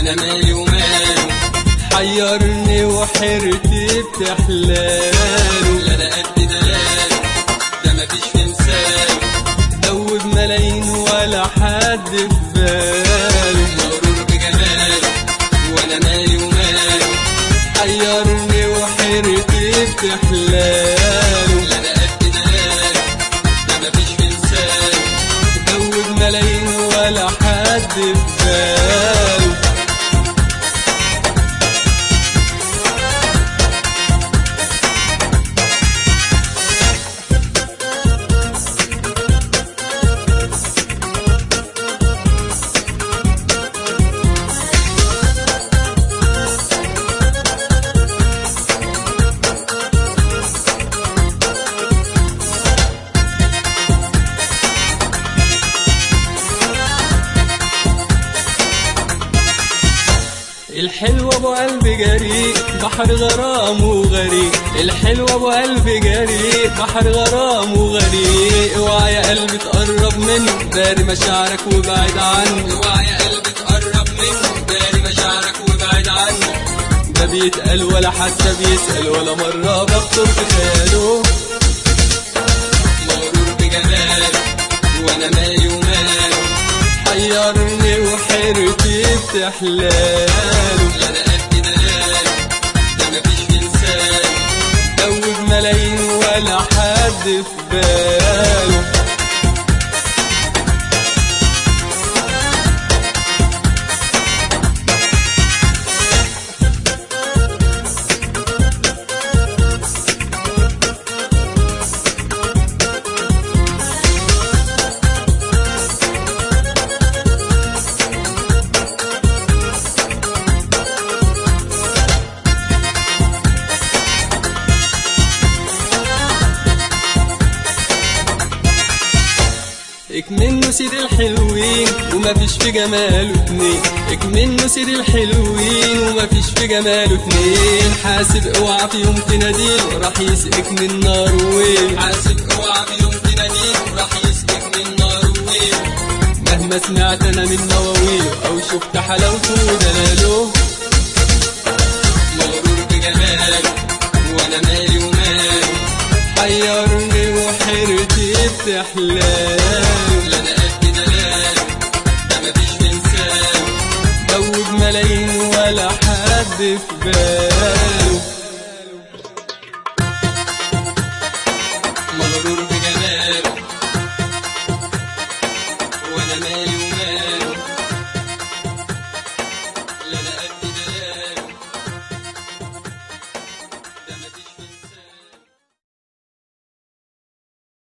وانا مالي وماله حيرني وحيرتي بتحلاله لا انا قد دلاله ده مفيش في مثاله دوب ملايين ولا حد في باله مغرور بجماله وانا مالي وماله حيرني وحيرتي بتحلاله لا انا قد دلاله ده مفيش في مثاله دوب ملايين ولا حد في باله الحلو ابو قلب جريء بحر غرام وغريق الحلو ابو قلب جريء بحر غرام وغريق اوعى يا قلبي تقرب منه داري مشاعرك وبعد عنه اوعى يا قلبي تقرب منه داري مشاعرك وابعد عنه ده بيتقال ولا حتى بيسأل ولا مرة بخطر في خياله مغرور بجماله وانا مالي وماله حيرني وحيرتي بتحلاله لا انا قد دلاله ده مفيش في مثاله دوب ملايين ولا حد في باله اكمنه سيد الحلوين ومفيش في جماله اتنين اكمنه سيد الحلوين ومفيش في جماله اتنين حاسب اوعى في يوم تناديله راح يسقك من نار وين حاسب اوعى في يوم تناديله راح يسقك من نار وويل مهما سمعت انا من مواويله او شفت حلاوته ودلاله مغرور بجماله وانا مالي وماله حيرني وحيرتي بتحلاله لا انا قد دلاله ده مفيش في مثاله دوب ملايين ولا حد في باله